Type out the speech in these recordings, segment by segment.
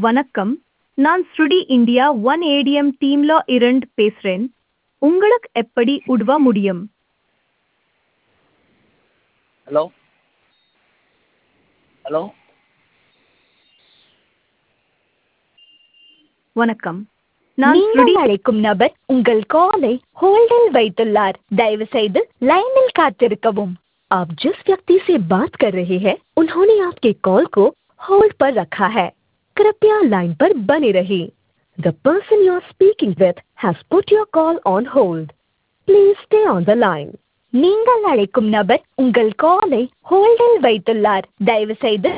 வணக்கம் நான் ஸ்ருடி இந்தியா ஒன் ஏடிஎம் டீம்ல இருந்து பேசுறேன் உங்களுக்கு எப்படி உதவ முடியும் ஹலோ ஹலோ வணக்கம் நான் ஸ்ருடி நீங்கள் அழைக்கும் நபர் உங்கள் காலை होल्डिंग வைத்துள்ளார் दयவு செய்து लाइनिல் காத்திருக்கவும் आप जिस व्यक्ति से बात कर रहे हैं उन्होंने आपके कॉल को होल्ड पर रखा है कृपया लाइन पर बने रहिए the person you are speaking with has put your call on hold please stay on the line நீங்கள் அழைக்கும் நபர் உங்கள் காலை ஹோல்டில் வைத்துள்ளார் தயவு செய்து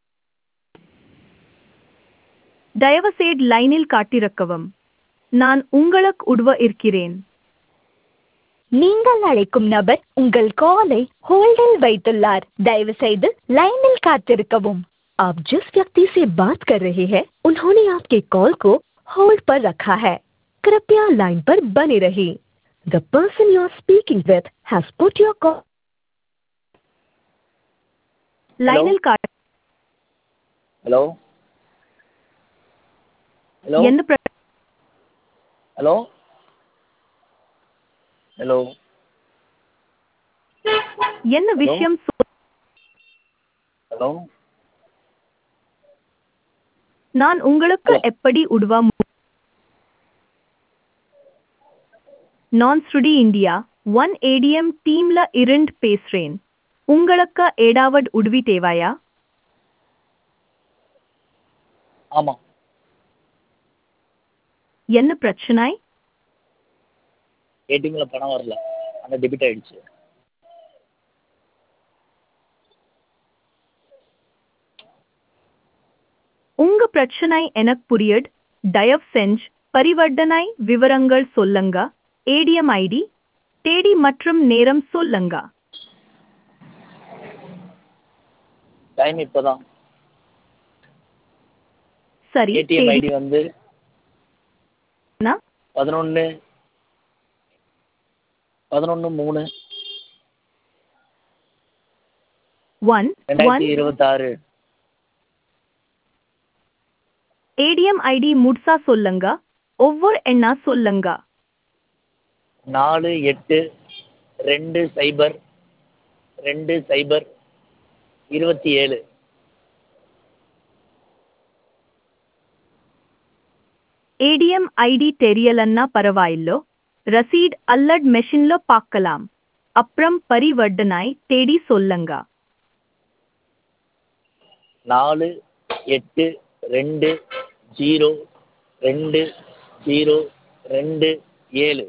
தயவுசெய்து லைனில் காட்டிருக்கவும் நான் உங்களுக்கு உதவ இருக்கிறேன் நீங்கள் அழைக்கும் நபர் உங்கள் காலை होल्डिंग வைத்துள்ளார் दयவு செய்து लाइनिல் காத்திருக்கவும் आप जिस व्यक्ति से बात कर रहे हैं उन्होंने आपके कॉल को होल्ड पर रखा है कृपया लाइन पर बने रहिए the person you are speaking with has put your call லைனில் காட்ட ஹலோ ஹலோ எந்த பிர- ஹலோ ஹலோ என்ன விஷயம் சொ- ஹலோ நான் உங்களுக்கு Hello. எப்படி உதவ மு- நான் ஸ்ருடி இந்தியா ஒன் ஏடிஎம் டீம்ல இருந்து பேசுறேன் உங்களுக்கு ஏதாவது உதவி தேவையா ஆமாம் என்ன பிரச்சனை ஏடிஎம்ல பணம் வரல ஆனால் டெபிட் ஆயிடுச்சு உங்க பிரச்சனை எனக்கு புரியுது தயவு செஞ்சு பரிவர்த்தனை விவரங்கள் சொல்லுங்க ஏடிஎம் ஐடி தேதி மற்றும் நேரம் சொல்லுங்க டைம் இப்போ தான் சரி ஏடிஎம் தேதி ஐடி வந்து என்ன? பதினொன்று பதினொன்று மூணு ஒன் ஒன் ரெண்டாயிரத்தி இருபத்தாறு ஏடிஎம் ஐடி முட்சா சொல்லுங்க ஒவ்வொரு எண்ணா சொல்லுங்க நாலு எட்டு ரெண்டு சைபர் ரெண்டு சைபர் இருபத்தி ஏழு ఏడిఎం ఐడి தெரியலன்னா பரவாயில்லோ ரசீட் அல்லட் மெஷின்ல பார்க்கலாம் அப்புறம் பரிவர்த்தனை தேடி சொல்லுங்க நாலு எட்டு ரெண்டு ஜீரோ ரெண்டு ஜீரோ ரெண்டு ஏழு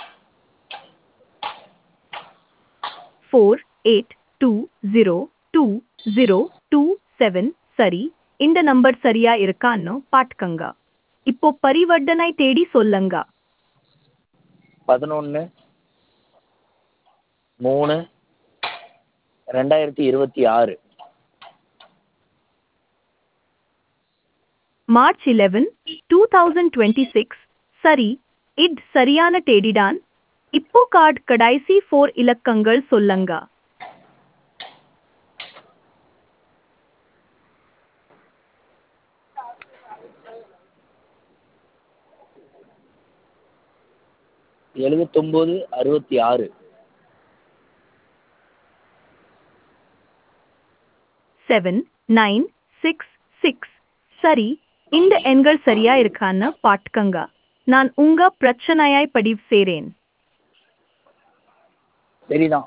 four eight two zero two zero two seven சரி இந்த நம்பர் சரியா இருக்கான்னு பாட்டுக்கங்க இப்போ பரிவர்த்தனை தேடி சொல்லுங்க பதினொன்று மூணு ரெண்டாயிரத்தி இருபத்தி ஆறு March eleven two thousand twenty six சரி இட் சரியான தேடிடான் இப்போ கார்டு கடைசி ஃபோர் இலக்கங்கள் சொல்லுங்க எழுபத்தொம்போது அறுபத்தி ஆறு செவன் நைன் சிக்ஸ் சிக்ஸ் சரி இந்த எண்கள் சரியா இருக்கான்னு பாட்டுக்கங்க நான் உங்க பிரச்சனையாய் பதிவு செய்றேன் சரிதான்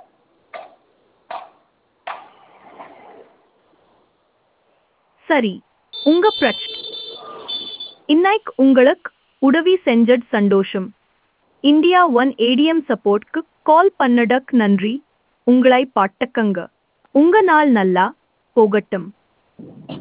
சரி உங்க பிரச்சனை இன்னைக்கு உங்களுக்கு உதவி செஞ்சது சந்தோஷம் இந்தியா ஒன் ஏடிஎம் சப்போர்ட்க்கு கால் பண்ணடக் நன்றி உங்களை பாட்டுக்கங்க உங்க நாள் நல்லா போகட்டும்